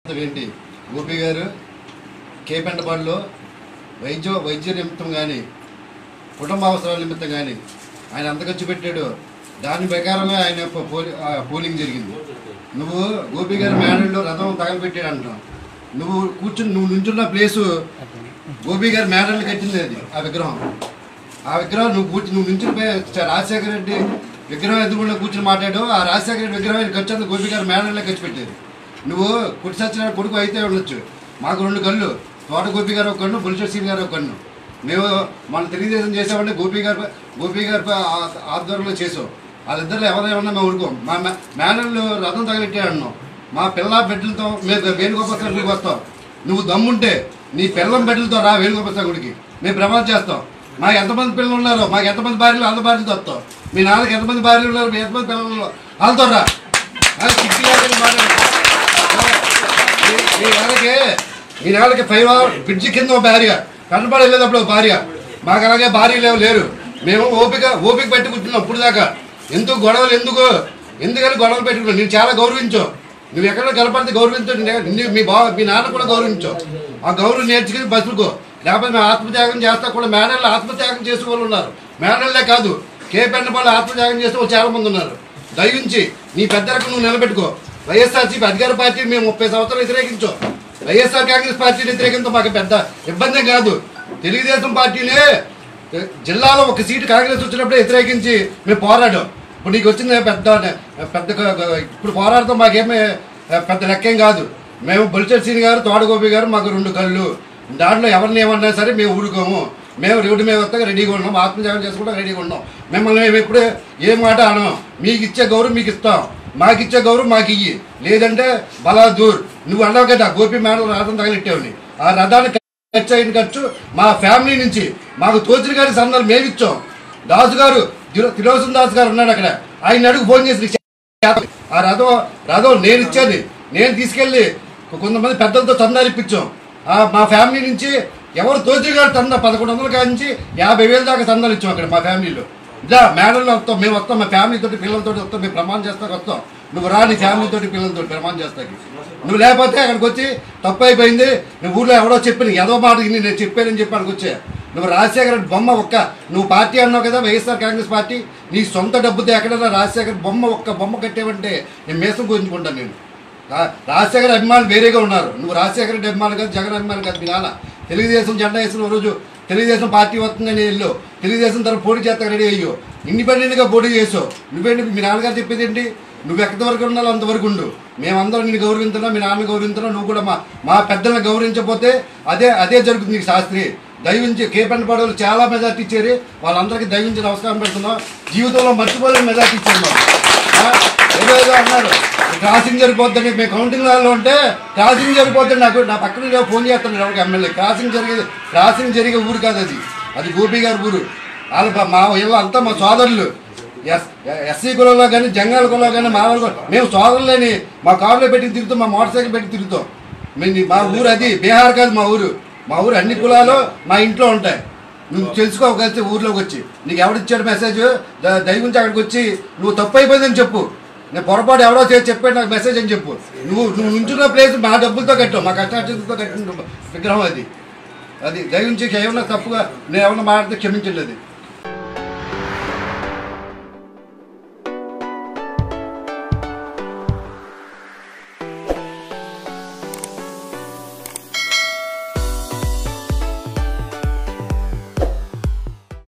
ఏంటి గోపి గారు కేపెంటపాడులో వైద్య వైద్య నిమిత్తం కానీ కుటుంబ అవసరాల నిమిత్తం కానీ ఆయన ఎంత ఖర్చు పెట్టాడో దాని ప్రకారమే ఆయన పో- పోలి- ఆ, పోలింగ్ జరిగింది నువ్వు గోపి గారి మేడల్లో రథం తగలబెట్టాడు అంటున్నావు నువ్వు కూర్చుని నువ్వు నుంచున్న ప్లేసు గోపి గారి మేడలు కట్టింది అది ఆ విగ్రహం ఆ విగ్రహం నువ్వు కూర్చు నువ్వు నుంచుని పోయి రాజశేఖర రెడ్డి విగ్రహం ఎదుగుండా కూర్చుని మాట్లాడు ఆ రాజశేఖర రెడ్డి విగ్రహం ఆయన ఖర్చు అంతా గోపి గారి మేడల్లో ఖర్చు పెట్టారు నువ్వు పుట్టి సచ్చిన కొడుకు అయితే ఉండొచ్చు మాకు రెండు కళ్ళు తోట గోపి గారు ఒక కన్ను బుల్షెట్ సింగ్ గారు ఒక కన్ను మేము మన తెలుగుదేశం చేసామంటే గోపి గారు గోపి గారి ఆ- ఆధ్వర్యంలో చేసాం వాళ్ళిద్దరు ఎవరేమన్నా మేము ఊరుకోం మా మే- మేనల్లో రథం తగలెట్టే అన్నాం మా పిల్ల బిడ్డలతో మేము వేణుగోపాల గుడికి వస్తాం నువ్వు దమ్ముంటే నీ పిల్లం బిడ్డలతో రా వేణుగోపాల గుడికి మేము ప్రమాదం చేస్తాం మాకు ఎంతమంది పిల్లలు ఉన్నారో మాకు ఎంతమంది భార్యలు అంత భార్యలతో వస్తాం మీ నాన్నకి ఎంతమంది భార్యలు ఉన్నారు మీ ఎంతమంది పిల్లలు ఉన్నారో వాళ్ళతో రా ఆ, సిగ్గు లేకుండా మాట్లాడు. మీ- మీ నాన్నకి మీ నాన్నకి ఫైవ్ అవర్ బ్రిడ్జి కింద ఒక భార్య కనపడి వెళ్ళేటప్పుడు ఒక భార్య మాకు అలాగే భార్య లేవు లేరు మేము ఓపిక ఓపిక పెట్టి కూర్చున్నాం ఇప్పుడు దాకా ఎందుకు గొడవలు ఎందుకు ఎందుకని గొడవలు పెట్టుకున్నావు నేను చాలా గౌరవించు నువ్వు ఎక్కడ కనపడితే గౌరవించు నే- నీ- మీ బా మీ నాన్న కూడా గౌరవించు ఆ గౌరవం నేర్చుకుని బతుకో లేకపోతే మేము ఆత్మత్యాగం చేస్తా కూడా మేడల్లో ఆత్మత్యాగం చేసే వాళ్ళు ఉన్నారు మేడల్లే కాదు కే పెండపల్లి ఆత్మత్యాగం చేసే వాళ్ళు చాలా మంది ఉన్నారు దయించి నీ పెద్దలకు నువ్వు నిలబెట్టుకో వైఎస్ఆర్సీపీ అధికార పార్టీ మేము ముప్పై సంవత్సరాలు వ్యతిరేకించాం వైఎస్ఆర్ కాంగ్రెస్ పార్టీని వ్యతిరేకించడం మాకు పెద్ద ఇబ్బంది కాదు తెలుగుదేశం పార్టీనే జిల్లాలో ఒక సీటు కాంగ్రెస్ వచ్చినప్పుడే వ్యతిరేకించి మేము పోరాడాం ఇప్పుడు నీకు వచ్చింది పెద్ద పెద్ద ఇప్పుడు పోరాడతాం మాకేమీ పెద్ద లెక్కేం కాదు మేము బొలిచర్ సీని గారు తోడగోపి గారు మాకు రెండు కళ్ళు దాంట్లో ఎవరిని ఏమన్నా సరే మేము ఊరుకోము మేము రోడ్డు మీద వస్తాక రెడీగా ఉన్నాం ఆత్మత్యాగం చేసుకోవడం రెడీగా ఉన్నాం మిమ్మల్ని మేము ఎప్పుడే ఏ మాట అనం మీకు ఇచ్చే గౌరవం మీకు ఇస్తాం మాకు ఇచ్చే గౌరవం మాకు ఇయ్యి లేదంటే బలాదూర్ నువ్వు అన్నావు కదా గోపి మేడలు రథం తగలెట్టావని ఆ రథాన్ని ఖర్చు అయిన ఖర్చు మా ఫ్యామిలీ నుంచి మాకు తోచిన గారి సందర్భం మేము ఇచ్చాం దాసు గారు తిరో- తిరోసం దాస్ గారు ఉన్నాడు అక్కడ ఆయన అడుగు ఫోన్ చేసి చేత- ఆ రథం రథం నేను ఇచ్చేది నేను తీసుకెళ్ళి కొంతమంది పెద్దలతో చందాలు ఇప్పించాం ఆ మా ఫ్యామిలీ నుంచి ఎవరు తోచి గారు చందా పదకొండు వందల కాడి నుంచి యాభై వేల దాకా చందాలు ఇచ్చాం అక్కడ మా ఫ్యామిలీలో ఇదా మేడల్లో వస్తాం మేము వస్తాం మా ఫ్యామిలీ తోటి పిల్లలతో వస్తాం మేము ప్రమాణం చేస్తాక వస్తాం నువ్వు రా నీ ఫ్యామిలీ తోటి పిల్లలతో ప్రమాణం చేస్తాకి నువ్వు లేకపోతే అక్కడికి వచ్చి తప్పు అయిపోయింది నువ్వు ఊళ్ళో ఎవడో చెప్పిన ఏదో మాట విని నేను చెప్పానని చెప్పి అక్కడికి వచ్చా నువ్వు రాజశేఖర రెడ్డి బొమ్మ ఒక్క నువ్వు పార్టీ అన్నావు కదా వైఎస్ఆర్ కాంగ్రెస్ పార్టీ నీ సొంత డబ్బుతో ఎక్కడైనా రాజశేఖర్ బొమ్మ ఒక్క బొమ్మ కట్టేవంటే నేను మేసం గురించుకుంటాను నేను రా- రాజశేఖర అభిమానులు వేరేగా ఉన్నారు నువ్వు రాజశేఖర రెడ్డి అభిమానులు కాదు జగన్ అభిమానులు కాదు మీ నాన్న తెలుగుదేశం జెండా వేసిన రోజు తెలుగుదేశం పార్టీ వస్తుందని వెళ్ళు తెలుగుదేశం తరఫు పోటీ చేస్తాక రెడీ అయ్యో ఇండిపెండెంట్గా పోటీ చేసావు నువ్వేంటి మీ నాన్నగారు చెప్పేది ఏంటి నువ్వు ఎక్కడి వరకు ఉండాలో అంతవరకు ఉండు మేమందరం నిన్ను గౌరవించున్నాం మీ నాన్న గౌరవించున్నాం నువ్వు కూడా మా మా పెద్దలను గౌరవించకపోతే అదే అదే జరుగుతుంది నీకు శాస్త్రి దయవించి కేపెండ్ పడవలు చాలా మెజార్టీ ఇచ్చారు వాళ్ళందరికీ దయవించి నమస్కారం పెడుతున్నాం జీవితంలో మర్చిపోలేని మెజార్టీ ఇచ్చారు మాకు. ఆ, ఏదో ఏదో అన్నారు క్రాసింగ్ జరిగిపోద్దని మేము కౌంటింగ్ హాల్లో ఉంటే క్రాసింగ్ జరిగిపోద్దని నాకు నా పక్కన ఏదో ఫోన్ చేస్తున్నాడు ఎవరికి ఎమ్మెల్యే క్రాసింగ్ జరిగేది క్రాసింగ్ జరిగే ఊరు కాదు అది అది గోపి గారి ఊరు వాళ్ళు బా- మా ఇళ్ళు అంతా మా సోదరులు ఎస్ ఎస్సీ కులంలో కానీ జంగాల కులంలో కానీ మా వాళ్ళు కూడా- మేము సోదరులని మా కారులో పెట్టి తిరుగుతాం మా మోటార్ సైకిల్ పెట్టి తిరుగుతాం మేము మా ఊరు అది బీహార్ కాదు మా ఊరు మా ఊరు అన్ని కులాలు మా ఇంట్లో ఉంటాయి నువ్వు తెలుసుకోగలిస్తే ఊర్లోకి వచ్చి నీకు ఎవడిచ్చాడు మెసేజ్ ద- దయగుంచి అక్కడికి వచ్చి నువ్వు తప్పు అయిపోయిందని చెప్పు నేను పొరపాటు ఎవడో చేసి చెప్పాడు నాకు మెసేజ్ అని చెప్పు నువ్వు నువ్వు నుంచున్న ప్లేస్ మా డబ్బులతో కట్టావు మా కష్టార్జితంతో కట్టిన విగ్రహం అది అది దయగుంచి ఏమన్నా తప్పుగా నేను ఏమన్నా మాట్లాడితే క్షమించండి అది